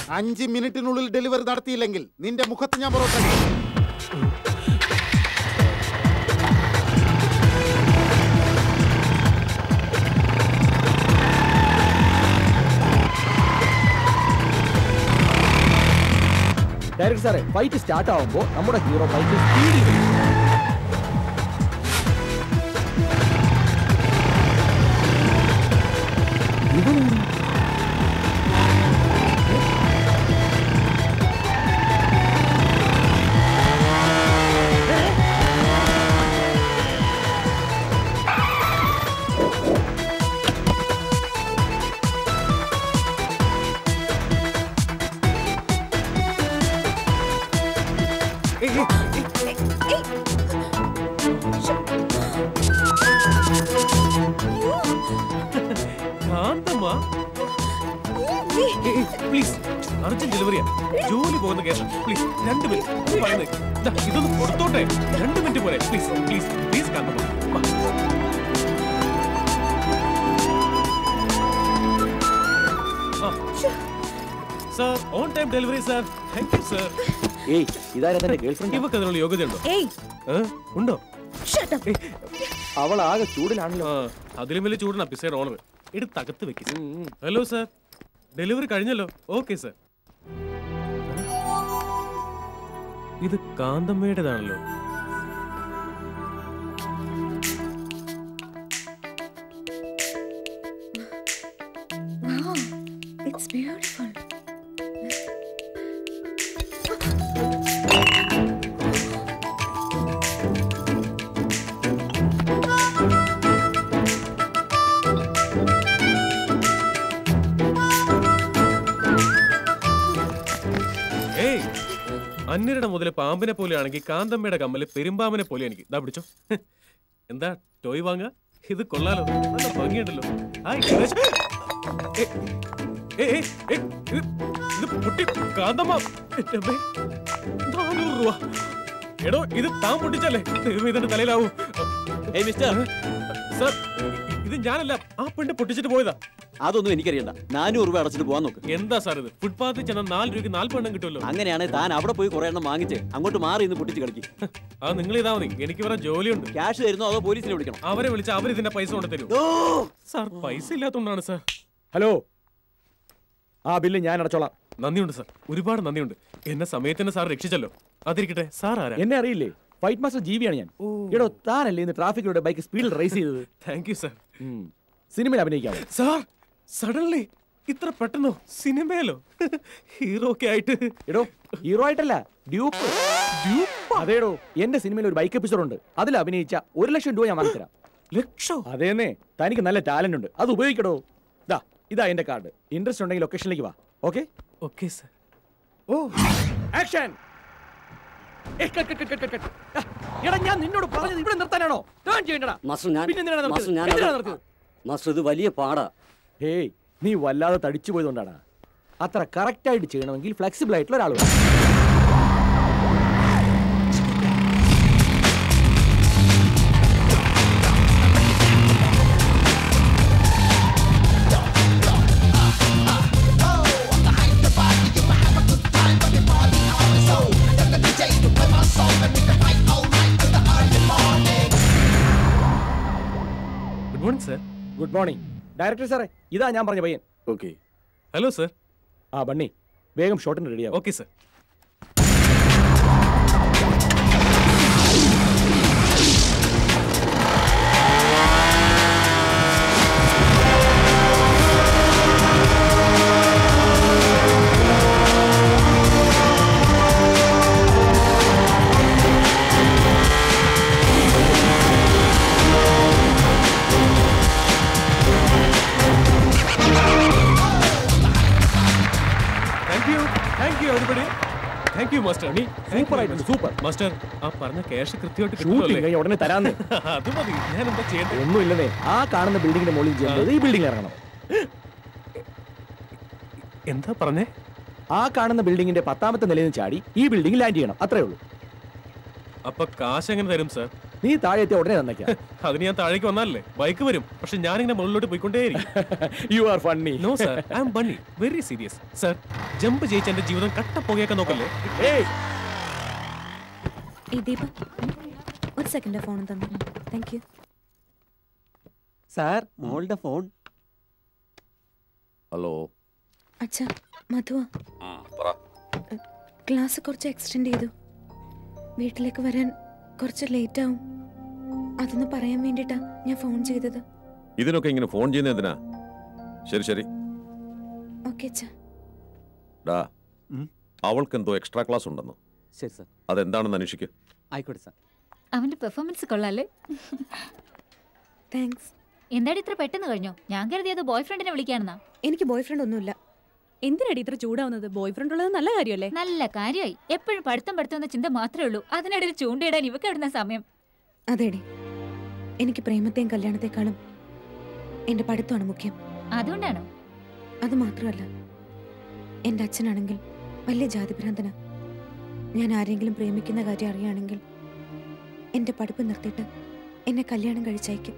അഞ്ച് മിനിറ്റിനുള്ളിൽ ഡെലിവറി നടത്തിയില്ലെങ്കിൽ നിന്റെ മുഖത്ത് ഞാൻ പൊറോട്ട അടിക്കും. ഡയറക്ടർ സാറേ ഫൈറ്റ് സ്റ്റാർട്ട് ആവുമ്പോൾ നമ്മുടെ ഹീറോ ബൈക്കിൽ സ്പീഡിൽ വരും ഇവനാണ് കാന്തമ്മ പ്ലീസ് അർജന്റ് ഡെലിവറിയാ ജോലി പോകുന്ന കേസ് പ്ലീസ് രണ്ട് മിനിറ്റ് പറയുന്നത് ദാ, ഇതൊന്ന് കൊടുത്തോട്ടെ രണ്ട് മിനിറ്റ് പോലെ പ്ലീസ് പ്ലീസ് പ്ലീസ് കാന്തമ്മ വാ. ആ. Sir on time delivery sir thank you sir ഏയ് ഇതാരാ തന്റെ ഗേൾഫ്രണ്ട് ഇവക്ക് അതിനുള്ള യോഗ്യതയുണ്ടോ ഏയ് ഏ? ഉണ്ടോ shut up. അവൾ ആകെ ചൂടിലാണല്ലോ ആ അതിലും വലിയ ചൂടാണ് പിസയുടെ ഓണർ എടുത്ത് അകത്ത് വെക്ക് ഹലോ സാർ ഡെലിവറി കഴിഞ്ഞല്ലോ ഓക്കെ സാർ ഇത് കാന്തമ്മയുടേതാണല്ലോ Wow, it's beautiful. ഏയ് അന്യരുടെ മുതൽ പാമ്പിനെ പോലെയാണെങ്കിൽ കാന്തമ്മയുടെ കമ്മല് പെരുമ്പാമ്പിനെ പോലെ എനിക്ക് ഇതാ പിടിച്ചോ എന്താ ടോയ് വാങ്ങ ഇത് കൊള്ളാലോ നല്ല ഭംഗിയുണ്ടല്ലോ ഹായ് ഗണേഷ്. ഏ, ഏ, ഏ, ഏ, ഇത് ഇത് പൊട്ടി കാന്തമ്മ എൻ്റെ അമ്മേ. നാനൂറ് രൂപ എടോ ഇത് താൻ പൊട്ടിച്ചല്ലേ ദൈവമേ, ഇതിന്റെ തലയിലാവൂ ഏയ് മിസ്റ്റർ സാർ ഇത് ഞാനല്ല ആ പെണ്ണ് പൊട്ടിച്ചിട്ട് പോയതാ അതൊന്നും എനിക്കറിയണ്ട നാനൂറ് രൂപ അടച്ചിട്ട് പോവാൻ നോക്ക് എന്താ സാർ ഇത് ഫുട്പാത്തിൽ ചെന്നാൽ നാല് രൂപയ്ക്ക് നാൽപ്പെണ്ണം കിട്ടുമല്ലോ അങ്ങനെയാണെങ്കിൽ താൻ അവിടെ പോയി കുറെ എണ്ണം വാങ്ങിച്ച് അങ്ങോട്ട് മാറി ഇന്ന് പൊട്ടിച്ച് കളിക്കും അത് നിങ്ങൾ ഇതാ മതി എനിക്ക് വേറെ ജോലിയുണ്ട് ക്യാഷ് തരുന്നോ അതോ പോലീസിനെ വിളിക്കണം അവരെ വിളിച്ച് അവർ ഇതിന്റെ പൈസ കൊണ്ട് തരും സാർ പൈസ ഇല്ലാത്തതുകൊണ്ടാണ് സാർ ഹലോ ആ ബില്ല് ഞാൻ അടച്ചോളാം നന്ദിയുണ്ട് സാർ ഒരുപാട് നന്ദിയുണ്ട് എന്നെ സമയത്തിന് സാർ രക്ഷിച്ചല്ലോ അതിരിക്കട്ടെ സാർ ആരാ എന്നെ അറിയില്ലേ ഫൈറ്റ് മാസ്റ്റർ ജീവിയാണ് ഞാൻ ഓ. എടോ താനല്ലേ ഇന്ന് ട്രാഫിക്കിലൂടെ ബൈക്ക് സ്പീഡിൽ റേസ് ചെയ്തത് താങ്ക് യു സാർ ഉം. സിനിമയിൽ അഭിനയിക്കാമോ സാർ സഡൻലി ഇത്ര പെട്ടെന്നോ സിനിമയിലോ ഹീറോ ഒക്കെ ആയിട്ട് എടോ ഹീറോ ആയിട്ടല്ല ഡ്യൂപ്പ് അതേടോ എന്റെ സിനിമയിൽ ഒരു ബൈക്ക് എപ്പിസോഡ് ഉണ്ട് അതിൽ അഭിനയിച്ച ഒരു ലക്ഷം രൂപ ഞാൻ വാങ്ങിത്തരാം ലക്ഷോ അതേന്നേ തനിക്ക് നല്ല ടാലന്റ് ഉണ്ട് അത് ഉപയോഗിക്കടോ ഇതാ ഇതാ എന്റെ കാർഡ് ഇൻട്രസ്റ്റ് ഉണ്ടെങ്കിൽ ലൊക്കേഷനിലേക്ക് വാ ഓക്കെ ഓക്കെ സാർ ഓ ആക്ഷൻ എടാ ഞാൻ നിന്നോട് പറഞ്ഞത് ഇവിടെ നിർത്താനാണോ ടേൺ ചെയ്യണ്ടടാ മാസ്റ്റർ ഞാൻ പിന്നെ എന്തിനാണ് മാസ്റ്റർ നിർത്തിയത്? ഞാൻ എന്തിനാണ് അത്- നിർത്തിയത്? മാസ്റ്റർ ഇത് വലിയ പാടാ ഹേയ് നീ വല്ലാതെ തടിച്ചു പോയതുകൊണ്ടാണ് അത്ര കറക്റ്റ് ആയിട്ട് ചെയ്യണമെങ്കിൽ ഫ്ലെക്സിബിൾ ആയിട്ടുള്ള ഒരാൾ വേണം good morning sir good morning director സാറേ ഇതാ ഞാൻ പറഞ്ഞ പയ്യൻ ഓക്കെ ഹലോ സാർ ആ ബണ്ണി വേഗം ഷോട്ടിന് റെഡിയാവും okay sir thank you thank you everybody thank you master super ആയിട്ടുണ്ട് സൂപ്പർ മാസ്റ്റർ ആ പറഞ്ഞ ക്യാഷ് കൃത്യമായിട്ട് ഷൂട്ടിംഗ് കിട്ടുമല്ലേ കഴിഞ്ഞ ഉടനെ തരാന്ന് അത് മതി ഞാൻ എന്താ ചെയ്യേണ്ടത് ഒന്നുമില്ലെന്നേ ആ കാണുന്ന ബിൽഡിങ്ങിന്റെ മുകളിൽ ചെയ്യുന്നത് ഈ ബിൽഡിംഗ് ഇറങ്ങണം എന്താ പറഞ്ഞേ ആ കാണുന്ന ബിൽഡിങ്ങിന്റെ പത്താമത്തെ നിലയിൽ നിന്ന് ചാടി ഈ ബിൽഡിംഗ് ലാൻഡ് ചെയ്യണം അത്രേ ഉള്ളൂ അപ്പൊ കാശ് എങ്ങനെ തരും സാർ നീ താഴെ എത്തിയ ഉടനെ തന്നേക്കാം അതിന് ഞാൻ താഴേക്ക് വന്നാലല്ലേ ബൈക്ക് വരും പക്ഷെ ഞാനിങ്ങനെ മുകളിലോട്ട് പോയിക്കൊണ്ടേയിരിക്കും you are funny no sir I am Bunny very serious sir jump ജയിച്ച എന്റെ ജീവിതം കട്ട പുകയൊക്കെ നോക്കല്ലേ ഏയ് ഈ ദീപ ഒരു സെക്കൻഡ് ഫോൺ തന്നെ താങ്ക് യു സാർ മോളുടെ ഫോൺ ഹലോ അച്ഛാ മധുവാ ക്ലാസ് കുറച്ച് എക്സ്റ്റെൻഡ് ചെയ്തു വീട്ടിലേക്ക് വരാൻ കുറച്ച് ലേറ്റ് ആവും അതൊന്ന് പറയാൻ വേണ്ടിട്ടാ ഞാൻ ഫോൺ ചെയ്തത് ഇതിനൊക്കെ ഇങ്ങനെ ഫോൺ ചെയ്യുന്ന എന്തിനാ ശരി ശരി ഓക്കെ അച്ഛാ ഡാ ഉം. അവൾക്ക് എന്തോ എക്സ്ട്രാ ക്ലാസ് ഉണ്ടെന്ന് ശരി സാർ അതെന്താണെന്ന് അന്വേഷിക്കുക ആയിക്കോട്ടെ സാർ അവന്റെ പെർഫോമൻസ് കൊള്ളാല്ലേ താങ്ക്സ് എന്താടി ഇത്ര പെട്ടെന്ന് കഴിഞ്ഞോ ഞാൻ കരുതിയത് ബോയ് ഫ്രണ്ടിനെ വിളിക്കാണെന്നാ എനിക്ക് ബോയ് ഫ്രണ്ട് ഒന്നുമില്ല എന്തിനടി ഇത്ര ചൂടാവുന്നത് ബോയ് ഫ്രണ്ട് ഉള്ളത് നല്ല കാര്യമല്ലേ നല്ല കാര്യമായി എപ്പോഴും പഠിത്തം പഠിത്തം എന്ന ചിന്ത മാത്രമേ ഉള്ളൂ അതിനിടയിൽ ചൂണ്ടയിടാൻ ഇവക്ക് എവിടുന്ന സമയം അതേടി എനിക്ക് പ്രേമത്തെയും കല്യാണത്തെക്കാളും എന്റെ പഠിത്തമാണ് മുഖ്യം അതുകൊണ്ടാണോ അത് മാത്രമല്ല എൻ്റെ അച്ഛനാണെങ്കിൽ വലിയ ജാതിഭ്രാന്തന ഞാൻ ആരെങ്കിലും പ്രേമിക്കുന്ന കാര്യം അറിയുകയാണെങ്കിൽ എൻ്റെ പഠിപ്പ് നിർത്തിയിട്ട് എന്നെ കല്യാണം കഴിച്ചയക്കും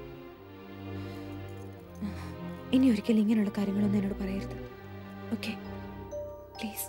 ഇനി ഒരിക്കലും ഇങ്ങനെയുള്ള കാര്യങ്ങളൊന്നും എന്നോട് പറയരുത് okay please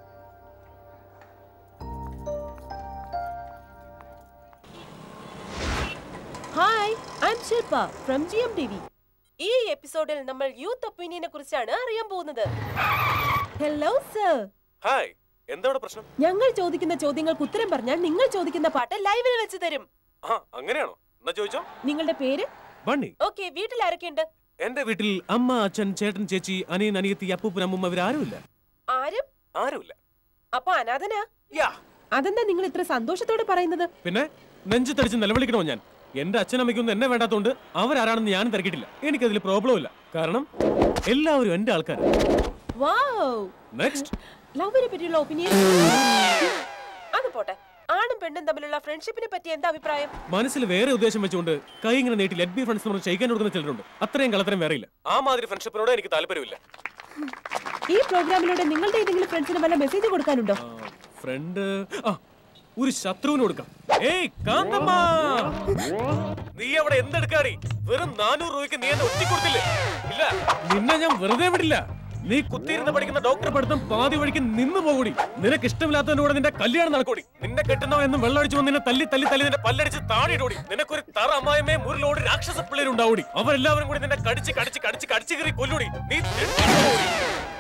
hi I am Shilpa from G M T V ഈ എപ്പിസോഡിൽ നമ്മൾ യൂത്ത് ഒപ്പീനിയനെ കുറിച്ചാണ് അറിയാൻ പോകുന്നത് ഹലോ സർ ഹായ് എന്താണ് പ്രശ്നം ഞങ്ങൾ ചോദിക്കുന്ന ചോദ്യങ്ങൾക്ക് ഉത്തരം പറഞ്ഞാൽ നിങ്ങൾ ചോദിക്കുന്ന പാട്ട് ലൈവിൽ വെച്ച് തരും ആ അങ്ങനെയാണോ എന്നാ ചോദിച്ചോ നിങ്ങളുടെ പേര് ബണ്ണി ഓക്കെ വീട്ടിൽ ആരൊക്കെയുണ്ട് എന്റെ വീട്ടിൽ അമ്മ അച്ഛൻ ചേട്ടൻ ചേച്ചി അനിയൻ അനിയത്തി അപ്പൂപ്പൻ അമ്മൂമ്മ ഇവരാരുമില്ല ആരും ആരുമില്ല അപ്പൊ അനാഥനാ യാ അതെന്താ നിങ്ങൾ ഇത്ര സന്തോഷത്തോടെ പറയുന്നത് പിന്നെ നെഞ്ചത്തടിച്ച് നിലവിളിക്കണോ ഞാൻ എന്റെ അച്ഛനമ്മയ്ക്കൊന്നും എന്നെ വേണ്ടാത്തോണ്ട് അവരാരാണെന്ന് ഞാനും തിരക്കിട്ടില്ല എനിക്കതിൽ പ്രോബ്ലം ഇല്ല കാരണം എല്ലാവരും എന്റെ ആൾക്കാർ വാവ് നെക്സ്റ്റ് ലവിനെ പറ്റിയുള്ള ഒപ്പീനിയൻ അത് പോട്ടെ ആണും പെണ്ണും തമ്മിലുള്ള ഫ്രണ്ട്ഷിപ്പിനെ പറ്റി എന്താ അഭിപ്രായം മനസ്സിൽ വേറെ ഉദ്ദേശം വെച്ചുകൊണ്ട് കൈ ഇങ്ങനെ നീട്ടി ലെറ്റ് ബി ഫ്രണ്ട്സ് നമ്മൾ ഷെയ്ക്കാൻ കൊടുക്കുന്ന ചിലരുണ്ട് അത്രയും കള്ളത്തരം വേറെ ഇല്ല ആ മാതിരി ഫ്രണ്ട്ഷിപ്പിനോട് എനിക്ക് താല്പര്യമില്ല ഈ പ്രോഗ്രാമിലൂടെ നിങ്ങളുടെ ഏതെങ്കിലും ഫ്രണ്ട്സിന് വല്ല മെസ്സേജ് കൊടുക്കാനുണ്ടോ ഫ്രണ്ട് ആ ഒരു ശത്രുവിന് കൊടുക്കാം ഏയ് കാന്തമ്മ നീ അവിടെ എന്തെടുക്കാടി വെറും നാനൂറ് രൂപയ്ക്ക് നീ എന്നെ ഒറ്റി കൊടുത്തില്ലേ ഇല്ല നിന്നെ ഞാൻ വെറുതെ വിടില്ല നീ കുത്തിയിരുന്ന് പഠിക്കുന്ന ഡോക്ടർ പഠിത്തം പാതി വഴിക്ക് നിന്ന് പോകൂടി നിനക്ക് ഇഷ്ടമില്ലാത്തതിന്റെ കൂടെ നിന്റെ കല്യാണം നടക്കൂടി നിന്നെ കെട്ടുന്നവ എന്നും വെള്ളമടിച്ചു വന്ന് നിന്നെ തല്ലി തല്ലി തല്ലി നിന്റെ പല്ലടിച്ച് താടിയിടോടി നിനക്കൊരു തറ അമ്മായമ്മേ മുറിലോട് രാക്ഷസ പിള്ളേരുണ്ടാവൂടി അവരെല്ലാവരും കൂടി നിന്നെ കടിച്ച് കടിച്ച് കടിച്ച് കടിച്ച് കയറി കൊല്ലൂടി നീ തെണ്ടി പോകൂടി.